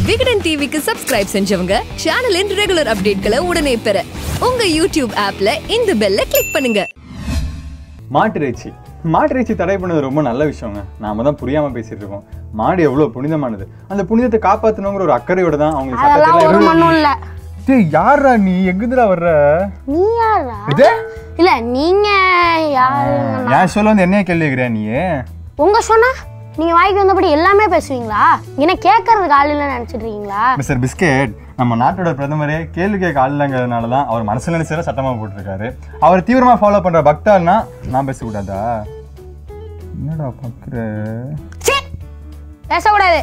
விகடன் டிவிக்கு சப்ஸ்கிரைப் செஞ்சவங்க சேனலின் ரெகுலர் அப்டேட்களை உடனே பெற உங்க யூடியூப் ஆப்ல இந்த பெல்ல கிளிக் பண்ணுங்க மாட்டிறைச்சி மாட்டிறைச்சி தடை பண்ணது ரொம்ப நல்ல விஷயங்க நாம தான் புரியாம பேசிட்டு இருக்கோம் மாடு எவ்வளவு புனிதமானது அந்த புனிதத்தை காப்பாத்தணுங்கிற ஒரு அக்கறையோட தான் அவங்க அதெல்லாம் ஒரு சட்டத்துல மண்ணும் இல்ல டேய் யாரா நீ எங்குதுடா வர்ற நீ யாரா இது இல்ல நீங்க யாரு என் சொல்ல வந்து என்னைய கேள்வி கேக்குறியா நீ உங்க சொன்னா நீங்க வாய்க்கு வந்தபடி எல்லாமே பேசுவீங்களா என்ன கேட்கறதுக்கு ஆள் இல்லைன்னு நினைச்சிட்டு இருக்கீங்களா மிஸ்டர் பிஸ்கெட் நம்ம நாட்டோட பிரதமரே கேள்வி கேட்க ஆளுங்கிறதுனால தான் அவர் மனசுல நினைச்சத சட்டமா போட்டிருக்காரு அவர் தீவிரமா ஃபாலோ பண்ற பக்தால்னா நான் பேசக்கூடாதா என்னடா பாக்குற சீ! பேசக்கூடாது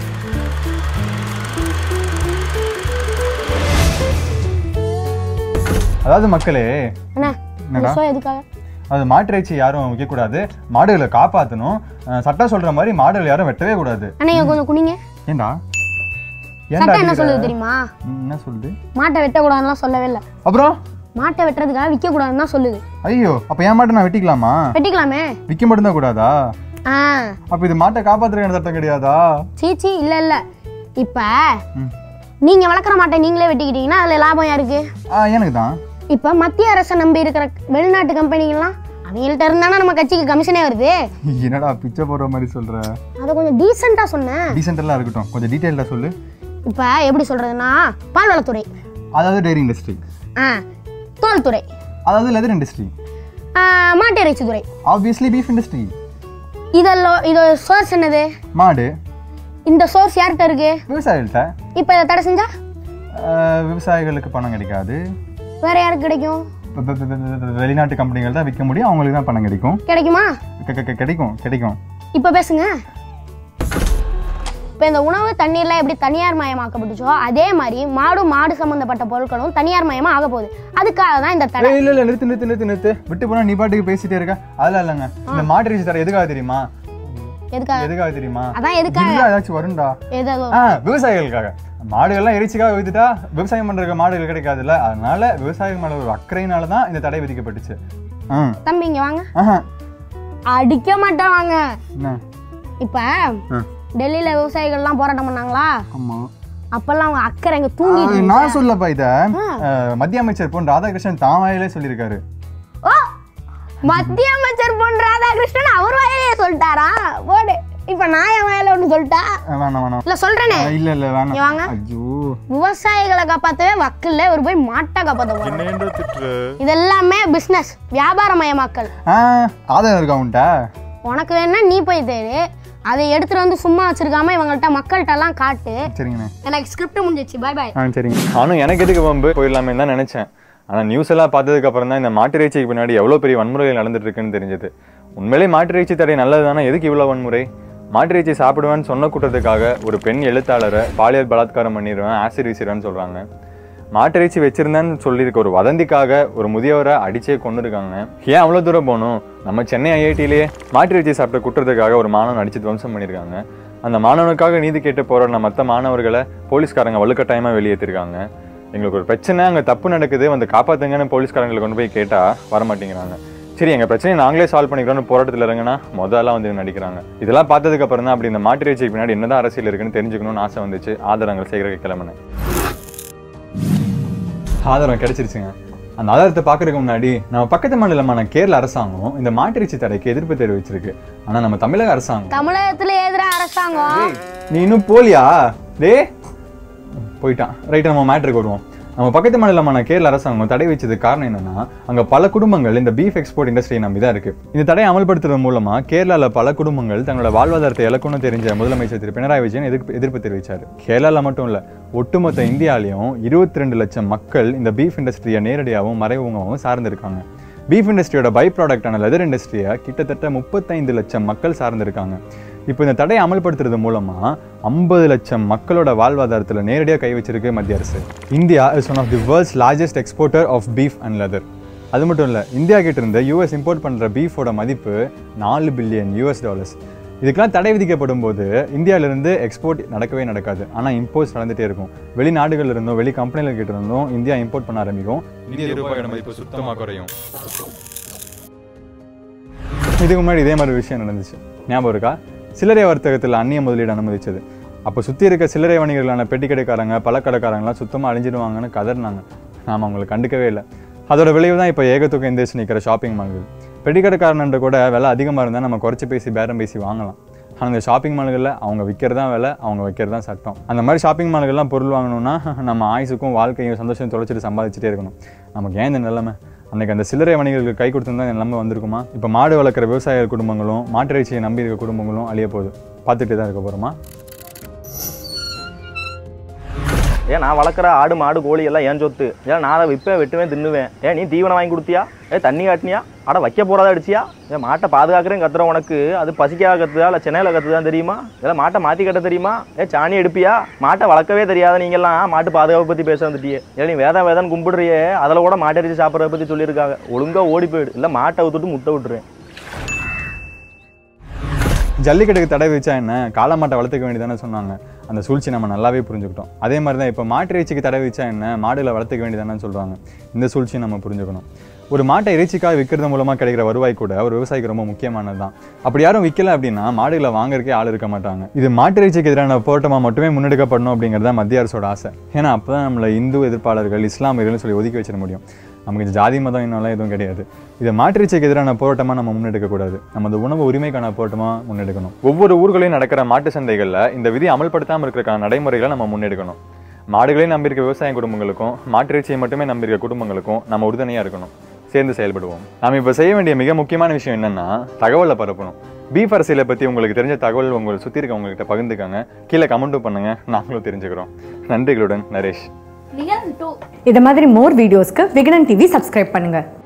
அதாவது மக்களே என்ன என்னடா? இந்த show எதுக்காக அது மாட்டிறைச்சி யாரும் விற்கக்கூடாது மாடுகளை காப்பாற்றணும் அஹ் சட்டம் சொல்ற மாதிரி மாடுகளை யாரும் வெட்டவே கூடாது அண்ணா இங்க கொஞ்சம் குனிங்க ஏண்டா ஏன்டா சட்டம் என்ன அடிக்கிற? சொல்லுது தெரியுமா ம், என்ன சொல்லுது மாட்டை வெட்டக்கூடாதுலாம் சொல்லவே இல்லை அப்புறம் மாட்டை வெட்டுறதுக்காக விற்க கூடாதுன்னு தான் சொல்லுது ஐயோ அப்ப என் மாட்டை நான் வெட்டிக்கலாமா வெட்டிக்கலாமே விற்க மட்டும்தான் கூடாதா ஆ அப்ப இது மாட்டை காப்பாத்துறதுக்கான சட்டம் கிடையாதா சீச்சி இல்ல இல்ல இப்ப ம். நீங்க வளர்க்குற மாட்டை நீங்களே வெட்டிக்கிட்டீங்கன்னா அதுல லாபம் யாருக்கு ஆ, எனக்கு தான் இப்ப மத்திய அரசை நம்பி இருக்கிற வெளிநாட்டு கம்பெனிகள்லாம் அவங்கள்ட்ட இருந்தானே நம்ம கட்சிக்கு கமிஷனே வருது என்னடா பிச்சை போடுற மாதிரி சொல்ற அதை கொஞ்சம் டீசெண்டா சொன்னேன் டீசென்டெல்லாம் இருக்கட்டும் கொஞ்சம் டீட்டெயிலாக சொல்லு இப்ப எப்படி சொல்றதுன்னா பால்வளத்துறை அதாவது டெய்ரி இண்டஸ்ட்ரி ஆ தோல்துறை அதாவது லெதர் இண்டஸ்ட்ரி ஆ, மாட்டு இறைச்சி துறை ஆப்வியஸ்லி பீஃப் இண்டஸ்ட்ரி இதெல்லாம் இதோட சோர்ஸ் என்னது மாடு இந்த சோர்ஸ் யார்கிட்ட இருக்கு விவசாயிகள்கிட்ட இப்ப இதை தடை செஞ்சா ஆஹ், விவசாயிகளுக்கு பணம் கிடைக்காது வேற யாருக்கு கிடைக்கும் வெ- வெ- வெ- வெ- வெ- வெளிநாட்டு கம்பெனிகள் தான் விற்க முடியும் அவங்களுக்கு தான் பணம் கிடைக்கும் கிடைக்குமா கெ- கெ- கெ- கிடைக்கும் கிடைக்கும் இப்ப பேசுங்க இப்ப இந்த உணவு தண்ணீர்லாம் எப்படி தனியார் மயமாக்கப்பட்டுச்சோ அதே மாதிரி மாடு மாடு சம்பந்தப்பட்ட பொருட்களும் தனியார் மயமா ஆக போகுது அதுக்காக தான் இந்த தடை ஏய், இல்ல இல்ல நிறுத்து நிறுத்து நிறுத்து நிறுத்து விட்டு போனா நீ பாட்டுக்கு பேசிட்டே இருக்க அதெல்லாம் இல்லைங்க இந்த மாட்டு இறைச்சி தர எதுக்காக தெரியுமா எதுக்காக எதுக்காக தெரியுமா அதான் எதுக்காக இதுதான் ஏதாச்சும் வரும்டா எது ஆ விவசாயிகளுக்காக மாடுகள்லாம் இறைச்சிக்காக வித்துட்டா விவசாயம் பண்றதுக்கு மாடுகள் கிடைக்காதுல்ல அதனால விவசாயிகள் மேல ஒரு அக்கறையினால தான் இந்த தடை விதிக்கப்பட்டுச்சு ஆ தம்பி இங்க வாங்க ஆஹா அடிக்க மாட்டேன் வாங்க என்ன இப்ப ஆ, டெல்லியில விவசாயிகள்லாம் போராட்டம் பண்ணாங்களா ஆமா அப்பெல்லாம் அவங்க அக்கறை இங்க ஆ, தூங்கிட்டு நான் சொல்லப்பா இத அஹ், மத்திய அமைச்சர் பொன் ராதாகிருஷ்ணன் தாம் வாயிலே சொல்லியிருக்காரு ஓ மத்திய அமைச்சர் பொன் ராதாகிருஷ்ணன் அவர் வாயிலே சொல்லிட்டாரா போடு இப்ப நான் என் வாயில ஒண்ணு சொல்லிட்டா அஹ், வேணாம் வேணாம் இல்ல சொல்றேனே அஹ், இல்ல இல்ல இங்க வாங்க. வேணாம் ஐயோ விவசாயிகளை காப்பாத்தவே வக்கில்ல ஒரு போய் மாட்டை காப்பாத்த போறோம் என்ன திட்டுற இதெல்லாமே பிசினஸ் வியாபாரமயமாக்கல் ஆ ஆதாரம் இருக்கா உன்ட்ட உனக்கு வேணா நீ போய் தேடு அதை எடுத்துட்டு வந்து சும்மா வச்சிருக்காம இவங்கள்ட்ட மக்கள்கிட்ட எல்லாம் காட்டு சரிங்கண்ணே எனக்கு ஸ்கிரிப்ட் முடிஞ்சிச்சு பாய் பாய் ஆ சரிங்க நானும் எனக்கு எதுக்கு வம்பு போயிடலாமே தான் நினைச்சேன் ஆனா நியூஸ் எல்லாம் பார்த்ததுக்கு அப்புறம் தான் இந்த மாட்டு இறைச்சிக்கு பின்னாடி எவ்வளவு பெரிய வன்முறைகள் நடந்துட்டு இருக்குன்னு தெரிஞ்சது உண்மையிலே மாட்டு இறைச்சி தடை நல்லது தானே எதுக்கு இவ்வளவு வன்முறை மாட்டு இறைச்சி சாப்பிடுவேன்னு சொன்ன கூட்டத்துக்காக ஒரு பெண் எழுத்தாளரை பாலியல் பலாத்காரம் பண்ணிடுவேன் ஆசிட் வீசிடுவேன்னு சொல்றாங்க மாட்டு இறைச்சி வச்சிருந்தேன்னு சொல்லியிருக்க ஒரு வதந்திக்காக ஒரு முதியவரை அடிச்சே கொண்டு இருக்காங்க ஏன் அவ்வளோ தூரம் போகணும் நம்ம சென்னை ஐஐடியிலேயே மாட்டு இறைச்சி சாப்பிட்ட குற்றத்துக்காக ஒரு மாணவன் அடிச்சு துவம்சம் பண்ணியிருக்காங்க அந்த மாணவனுக்காக நீதி கேட்டு போராடின மற்ற மாணவர்களை போலீஸ்காரங்க வலுக்கட்டாயமா வெளியேற்றிருக்காங்க எங்களுக்கு ஒரு பிரச்சனை அங்கே தப்பு நடக்குது வந்து காப்பாத்துங்கன்னு போலீஸ்காரங்களை கொண்டு போய் கேட்டா வர மாட்டேங்கிறாங்க சரி எங்க பிரச்சனையை நாங்களே சால்வ் பண்ணிக்கிறோம்னு போராட்டத்தில் இறங்கினா முதல்ல வந்து நடிக்கிறாங்க இதெல்லாம் பார்த்ததுக்கு அப்புறம் தான் அப்படி இந்த மாட்டு இறைச்சிக்கு பின்னாடி என்னதான் அரசியல் இருக்குன்னு தெரிஞ்சுக்கணும்னு ஆசை வந்துச்சு ஆதாரங்கள் சேகரிக்க கிளம்பினேன் ஆதாரம் கிடைச்சிருச்சுங்க அந்த ஆதாரத்தை பார்க்கறதுக்கு முன்னாடி நம்ம பக்கத்து மாநிலமான கேரள அரசாங்கம் இந்த மாட்டிறைச்சி தடைக்கு எதிர்ப்பு தெரிவிச்சிருக்கு ஆனா நம்ம தமிழக அரசாங்கம் தமிழகத்துல எதிரா அரசாங்கம் நீ இன்னும் போலியா டே போயிட்டான் ரைட் நம்ம மேட்ருக்கு வருவோம் நம்ம பக்கத்து மாநிலமான கேரள அரசாங்கம் தடை வச்சதுக்கு காரணம் என்னன்னா அங்க பல குடும்பங்கள் இந்த பீஃப் எக்ஸ்போர்ட் இண்டஸ்ட்ரியை நம்பி தான் இருக்கு இந்த தடையை அமல்படுத்துறது மூலமா கேரளால பல குடும்பங்கள் தங்களோட வாழ்வாதாரத்தை இழக்கும்னு தெரிஞ்ச முதலமைச்சர் திரு பினராயி விஜயன் எதிர்ப்பு எதிர்ப்பு தெரிவிச்சாரு கேரளால மட்டும் இல்ல ஒட்டுமொத்த இந்தியாலையும் இருபத்தி ரெண்டு லட்சம் மக்கள் இந்த பீஃப் இண்டஸ்ட்ரியை நேரடியாகவும் மறைமுகமாகவும் சார்ந்திருக்காங்க பீஃப் இண்டஸ்ட்ரியோட பை ப்ராடக்டான லெதர் இண்டஸ்ட்ரியை கிட்டத்தட்ட முப்பத்தைந்து லட்சம் மக்கள் சார்ந்திருக்காங்க இப்போ இந்த தடையை அமல்படுத்துறது மூலமா ஐம்பது லட்சம் மக்களோட வாழ்வாதாரத்தில் நேரடியாக கை வச்சிருக்கு மத்திய அரசு India is one of the world's largest exporter of beef and leather அது மட்டும் இல்லை இந்தியா கிட்ட இருந்து யூஎஸ் இம்போர்ட் பண்ணுற பீஃபோட மதிப்பு நாலு பில்லியன் யூஎஸ் டாலர்ஸ் இதுக்கெல்லாம் தடை விதிக்கப்படும் போது இந்தியாவிலிருந்து எக்ஸ்போர்ட் நடக்கவே நடக்காது ஆனால் இம்போர்ட்ஸ் நடந்துட்டே இருக்கும் வெளிநாடுகள்ல இருந்தும் வெளி கம்பெனிகள் கிட்ட இருந்தும் இந்தியா இம்போர்ட் பண்ண ஆரம்பிக்கும் இந்திய ரூபாயோட மதிப்பு சுத்தமாக குறையும் இதுக்கு முன்னாடி இதே மாதிரி விஷயம் நடந்துச்சு ஞாபகம் இருக்கா சில்லறை வர்த்தகத்தில் அந்நிய முதலீடு அனுமதிச்சது அப்போ சுற்றி இருக்க சில்லறை வணிகர்களான பெட்டி கடைக்காரங்க பழக்கடைக்காரங்களாம் சுத்தமாக அழிஞ்சிடுவாங்கன்னு கதறினாங்க நாம் அவங்களை கண்டுக்கவே இல்லை அதோட விளைவு தான் இப்போ ஏகத்துக்கு எந்திரிச்சு நிற்கிற ஷாப்பிங் மால்கள் பெட்டி கடைக்காரன்ன்ற கூட விலை அதிகமாக இருந்தால் நம்ம குறைச்சி பேசி பேரம் பேசி வாங்கலாம் ஆனால் இந்த ஷாப்பிங் மால்களில் அவங்க விற்கிறது தான் விலை அவங்க வைக்கிறது தான் சட்டம் அந்த மாதிரி ஷாப்பிங் மால்கள்லாம் பொருள் வாங்கணும்னா நம்ம ஆயுசுக்கும் வாழ்க்கையும் சந்தோஷம் தொலைச்சிட்டு சம்பாதிச்சுட்டே இருக்கணும் நமக்கு ஏன் இந்த நிலைமை அன்றைக்கி அந்த சில்லறை வணிகர்களுக்கு கை கொடுத்துருந்தா இந்த நிலைமை வந்திருக்குமா இப்போ மாடு வளர்க்குற விவசாய குடும்பங்களும் மாட்டிறைச்சியை நம்பி இருக்க குடும்பங்களும் அழிய போகுது பார்த்துட்டு தான் இருக்க போகிறோமா ஏன் நான் வளர்க்குற ஆடு மாடு கோழி எல்லாம் ஏன் சொத்து ஏன் நான் அதை விற்பேன் வெட்டுவேன் தின்னுவேன் ஏன் நீ தீவனம் வாங்கி கொடுத்தியா ஏ தண்ணி காட்டினியா அட வைக்க போறதா அடிச்சியா ஏன் மாட்டை பாதுகாக்கிறேன் கத்துற உனக்கு அது பசிக்காக கத்துதா இல்லை சென்னையில் கத்துதான் தெரியுமா இல்லை மாட்டை மாற்றி கட்ட தெரியுமா ஏ சாணி எடுப்பியா மாட்டை வளர்க்கவே தெரியாத நீங்கெல்லாம் மாட்டு பாதுகாப்பு பற்றி பேச வந்துட்டியே ஏன் நீ வேதம் வேதம் கும்பிடுறியே அதில் கூட மாட்டை அடிச்சு சாப்பிட்றத பற்றி சொல்லியிருக்காங்க ஒழுங்காக ஓடி போயிடு இல்லை மாட்டை விட்டுட்டு முட்டை விட்டுருவேன் ஜல்லிக்கட்டுக்கு தடை வச்சா என்ன காளமாட்டை வளர்த்துக்க வேண்டியதானே சொன்னாங்க அந்த சூழ்ச்சி நம்ம நல்லாவே புரிஞ்சுக்கிட்டோம் அதே மாதிரி தான் இப்போ மாட்டு இறைச்சிக்கு தடை வச்சா என்ன மாடுகளை வளர்த்துக்க வேண்டியதானே சொல்கிறாங்க இந்த சூழ்ச்சியை நம்ம புரிஞ்சுக்கணும் ஒரு மாட்டை இறைச்சிக்காக விற்கிறது மூலமாக கிடைக்கிற வருவாய் கூட ஒரு விவசாயிக்கு ரொம்ப முக்கியமானது தான் அப்படி யாரும் விற்கல அப்படின்னா மாடுகளை வாங்குறதுக்கே ஆள் இருக்க மாட்டாங்க இது மாட்டு இறைச்சிக்கு எதிரான போராட்டமாக மட்டுமே முன்னெடுக்கப்படணும் அப்படிங்கிறது தான் மத்திய அரசோட ஆசை ஏன்னா அப்போ தான் நம்மளை இந்து எதிர்ப்பாளர்கள் இஸ்லாமியர்கள்னு சொல்லி ஒதுக்கி வச்சிட முடியும் நமக்கு இந்த ஜாதி மதம் இன்னும்லாம் எதுவும் கிடையாது இதை மாற்றிச்சைக்கு எதிரான போராட்டமாக நம்ம முன்னெடுக்கக்கூடாது நமது உணவு உரிமைக்கான போராட்டமாக முன்னெடுக்கணும் ஒவ்வொரு ஊர்களையும் நடக்கிற மாட்டு சந்தைகளில் இந்த விதி அமல்படுத்தாமல் இருக்கிறக்கான நடைமுறைகளை நம்ம முன்னெடுக்கணும் மாடுகளையும் நம்பியிருக்க விவசாய குடும்பங்களுக்கும் மாற்றிறைச்சியை மட்டுமே நம்பியிருக்க குடும்பங்களுக்கும் நம்ம உறுதுணையாக இருக்கணும் சேர்ந்து செயல்படுவோம் நாம் இப்போ செய்ய வேண்டிய மிக முக்கியமான விஷயம் என்னன்னா தகவலை பரப்பணும் பீஃப் அரசியலை பற்றி உங்களுக்கு தெரிஞ்ச தகவல் உங்களை சுற்றி இருக்கவங்ககிட்ட பகிர்ந்துக்கங்க கீழே கமெண்ட்டும் பண்ணுங்க நாங்களும் தெரிஞ்சுக்கிறோம் நன்றிகளுடன் நரேஷ் இது மாதிரி மோர் வீடியோஸ்க்கு விகடன் டிவி சப்ஸ்கிரைப் பண்ணுங்க